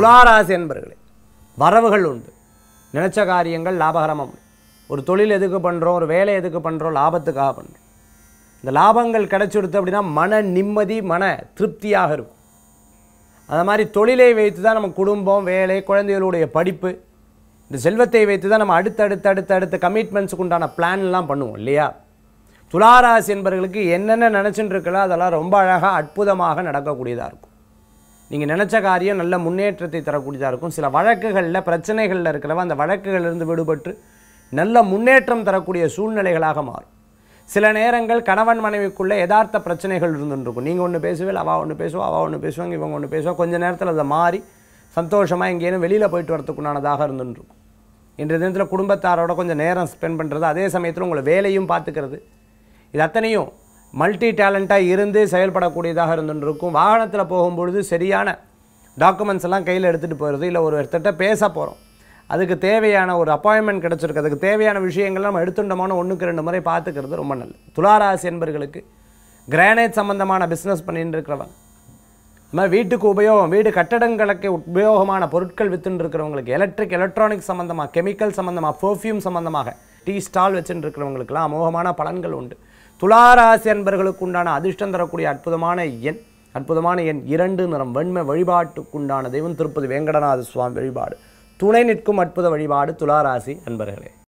துளாராசி என்பர்களே வரவுகள் உண்டு நினைச்ச காரியங்கள் லாபகரமாக முடியும் ஒரு தொழில் எதுக்கு பண்ணுறோம் ஒரு வேலை எதுக்கு பண்ணுறோம் லாபத்துக்காக பண்ணுறோம் இந்த லாபங்கள் கிடைச்சிடுத்து அப்படின்னா மன நிம்மதி மன திருப்தியாக இருக்கும் அது மாதிரி தொழிலை வைத்து தான் நம்ம குடும்பம் வேலை குழந்தைகளுடைய படிப்பு இந்த செல்வத்தை வைத்து தான் நம்ம அடுத்தடுத்து அடுத்து அடுத்த கமிட்மெண்ட்ஸுக்கு உண்டான பிளான்லாம் பண்ணுவோம் இல்லையா துளாராசி என்பவர்களுக்கு என்னென்ன நினச்சிட்டு இருக்கலோ அதெல்லாம் ரொம்ப அழகாக அற்புதமாக நடக்கக்கூடியதாக இருக்கும் நீங்கள் நினச்ச காரியம் நல்ல முன்னேற்றத்தை தரக்கூடியதாக இருக்கும் சில வழக்குகளில் பிரச்சனைகளில் இருக்கிறவ அந்த வழக்குகளிலிருந்து விடுபட்டு நல்ல முன்னேற்றம் தரக்கூடிய சூழ்நிலைகளாக மாறும் சில நேரங்கள் கணவன் மனைவிக்குள்ளே யதார்த்த பிரச்சனைகள் இருந்துட்டு இருக்கும் நீங்கள் ஒன்று பேசுவேல் அவள் ஒன்று பேசுவா அவள் ஒன்று பேசுவாங்க இவங்க ஒன்று பேசுவா கொஞ்ச நேரத்தில் அதை மாறி சந்தோஷமாக எங்கேயும் வெளியில் போயிட்டு வரத்துக்குண்டானதாக இருந்துட்டு இருக்கும் இன்றைய தினத்தில் குடும்பத்தாரோட கொஞ்சம் நேரம் ஸ்பெண்ட் பண்ணுறது அதே சமயத்தில் உங்களை வேலையும் பார்த்துக்கிறது இது அத்தனையும் மல்டி டேலண்ட்டாக இருந்து செயல்படக்கூடியதாக இருந்துட்டு இருக்கும் வாகனத்தில் போகும்பொழுது சரியான டாக்குமெண்ட்ஸ் எல்லாம் கையில் எடுத்துகிட்டு போகிறது இல்லை ஒரு ஒருத்தர்கிட்ட பேச போகிறோம் அதுக்கு தேவையான ஒரு அப்பாயின்மெண்ட் கிடச்சிருக்கு அதுக்கு தேவையான விஷயங்கள் நம்ம எடுத்துட்டோமான ஒன்றுக்கு ரெண்டு முறை பார்த்துக்கிறது ரொம்ப நல்லது துளாராசி என்பர்களுக்கு கிரானைட் சம்பந்தமான பிஸ்னஸ் பண்ணிட்டு இருக்கிறவங்க அது மாதிரி வீட்டுக்கு உபயோகம் வீடு கட்டடங்களுக்கு உபயோகமான பொருட்கள் வித்துன்னு இருக்கிறவங்களுக்கு எலக்ட்ரிக் எலக்ட்ரானிக் சம்மந்தமாக கெமிக்கல் சம்மந்தமாக பெர்ஃப்யூம் சம்மந்தமாக டீ ஸ்டால் வச்சுட்டு இருக்கிறவங்களுக்கெல்லாம் அமோகமான பலன்கள் உண்டு துளாராசி அன்பர்களுக்கு உண்டான அதிர்ஷ்டம் தரக்கூடிய அற்புதமான எண் அற்புதமான எண் இரண்டு நிறம் வெண்மை வழிபாட்டுக்குண்டான தெய்வம் திருப்பதி வேங்கடநாத சுவாமி வழிபாடு துணை நிற்கும் அற்புத வழிபாடு துளாராசி அன்பர்களே